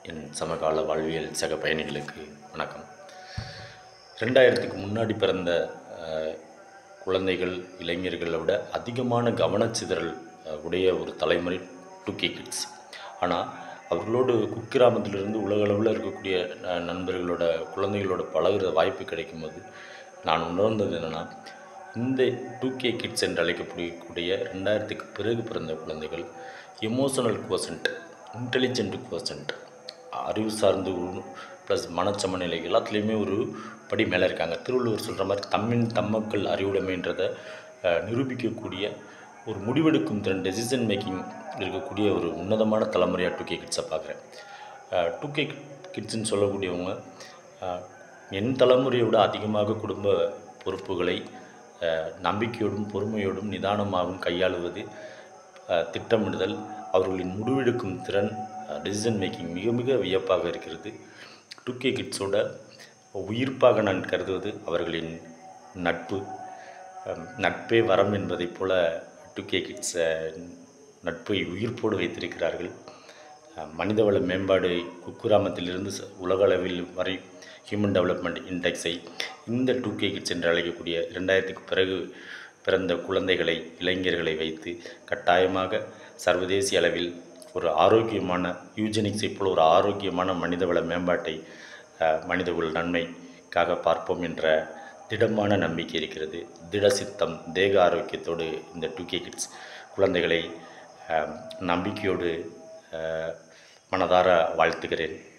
என் சமகால வாழ்வியல் சக பயணிகளுக்கு வணக்கம் ரெண்டாயிரத்துக்கு முன்னாடி பிறந்த அஹ், குழந்தைகள் இளைஞர்களை விட அதிகமான கவனச்சிதறல் அஹ், உடைய ஒரு தலைமுறை டூ கே கிட்ஸ் ஆனால் அவர்களோடு குக்கிராமத்திலிருந்து உலகளவில் இருக்கக்கூடிய அஹ், நண்பர்களோட குழந்தைகளோட பழகுற வாய்ப்பு கிடைக்கும்போது நான் உணர்ந்தது என்னென்னா இந்த டூ கே கிட்ஸ் என்று அழைக்கக்கூடிய ரெண்டாயிரத்துக்கு பிறகு பிறந்த குழந்தைகள் எமோஷனல் கோசன்ட் இன்டெலிஜென்ட் கோசன்ட் அறிவு சார்ந்து ப்ளஸ் மனச்சமநிலை எல்லாத்துலேயுமே ஒரு படி மேலே இருக்காங்க திருவள்ளுவர் சொல்கிற மாதிரி தம்மின் தம்மக்கள் அறிவுடைமைன்றதை அஹ், நிரூபிக்கக்கூடிய ஒரு முடிவெடுக்கும் திறன் டெசிஷன் மேக்கிங் இருக்கக்கூடிய ஒரு உன்னதமான தலைமுறையாக டூ கே கிட்ஸை பார்க்குறேன் டூ கே கிட்ஸ்ன்னு சொல்லக்கூடியவங்க அஹ், என் தலைமுறையை விட அதிகமாக குடும்ப பொறுப்புகளை அஹ், நம்பிக்கையோடும் பொறுமையோடும் நிதானமாகவும் கையாளுவது அஹ், திட்டமிடுதல் அவர்களின் முடிவெடுக்கும் திறன் டெசிஷன் மேக்கிங் மிக மிக வியப்பாக இருக்கிறது டூ கே கிட்ஸோட உயிர்ப்பாக நான் கருதுவது அவர்களின் நட்பு அஹ், நட்பே வரம் என்பதைப் போல டூ கே கிட்ஸ் நட்பை உயிர்ப்போடு வைத்திருக்கிறார்கள் அஹ், மனிதவள மேம்பாடு குக்கிராமத்திலிருந்து ச- உலகளவில் வரை ஹியூமன் டெவலப்மெண்ட் இண்டெக்ஸை இந்த டூ கே கிட்ஸ் என்று அழைக்கக்கூடிய இரண்டாயிரத்துக்கு பிறகு பிறந்த குழந்தைகளை இளைஞர்களை வைத்து கட்டாயமாக சர்வதேசிய அளவில் ஒரு ஆரோக்கியமான யூஜெனிக்ஸை போல ஒரு ஆரோக்கியமான மனிதவள மேம்பாட்டை அஹ், மனிதகுல நன்மைக்காக பார்ப்போம் என்ற திடமான நம்பிக்கை இருக்கிறது திட சித்தம் தேக ஆரோக்கியத்தோடு இந்த டூ கே கிட்ஸ் குழந்தைகளை அஹ், நம்பிக்கையோடு அஹ், மனதார வாழ்த்துகிறேன்